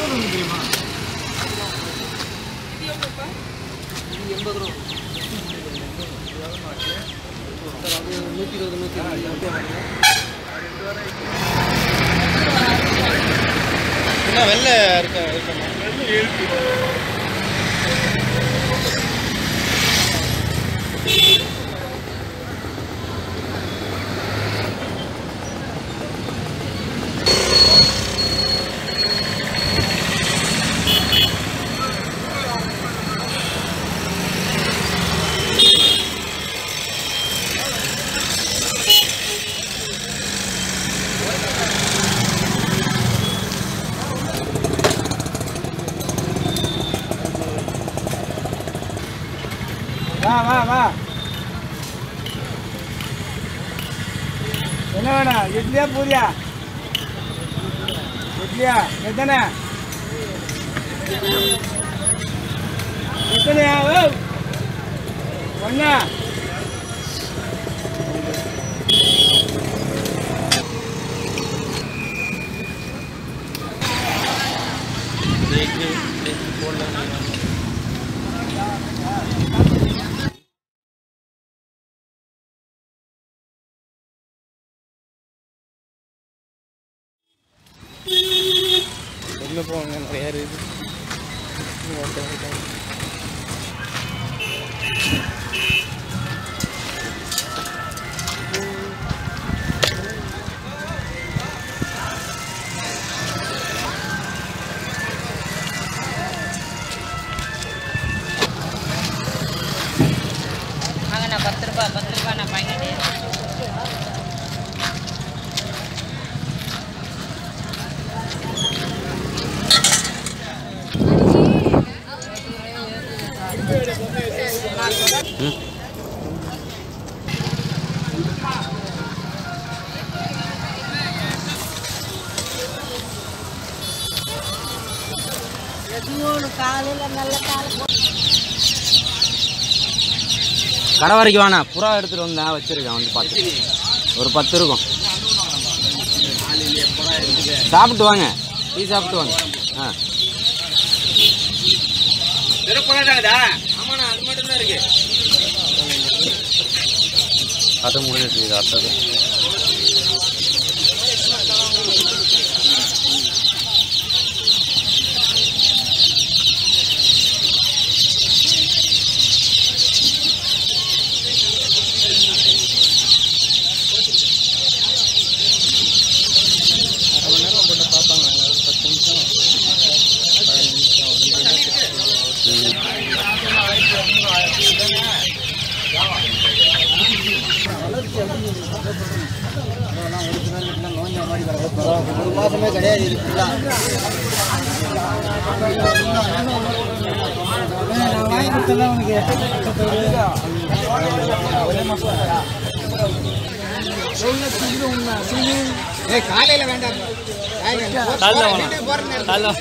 என்ன வெள்ள இருக்க இருக்கமா வா வா வா என்ன வேணும் இட்லியா பூரியா இட்லியா எத்தனை எத்தனையா ஓ ஒண்ணா வெளில போவாங்க நிறைய இருக்குது இங்க ஒருத்தன் இருக்கான். வாங்கண்ணா பத்து ரூபா பத்து ரூபா நான் பாக்கெட்டு கடை வரைக்கும் வேணா புறா எடுத்துட்டு வந்தேன் வச்சிருக்கேன் வந்து பார்த்து ஒரு பத்து இருக்கும் சாப்பிட்டு வாங்க டீ சாப்பிட்டு வாங்க ஆ ஆமாண்ணா அது மட்டும் தான் இருக்கு அது முடிஞ்சிச்சு இது அடுத்தது அரை மணி நேரம் போட்டு பார்ப்பாங்க ஒரு பத்து நிமிஷம் பதினஞ்சு நிமிஷம் ஒரு ரெண்டு நிமிஷம் ஒரு மாசமே கிடையாது இருக்குல்ல நான் வாங்கி கொடுத்தல உனக்கு ஒரே மாசம் ஏய் காலையில வேண்டாம் காலைல வேணாம் காலைல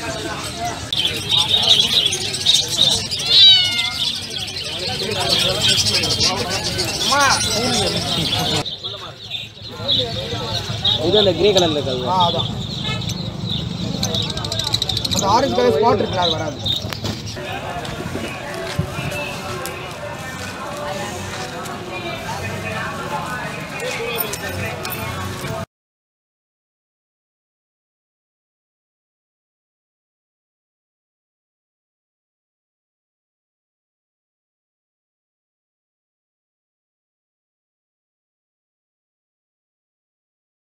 இது அந்த கிரே கலர்ல இருக்கிறது ஆ அதான் அந்த ஆரஞ்சு கலர் ஸ்பாட் இருக்குல்ல அது வராது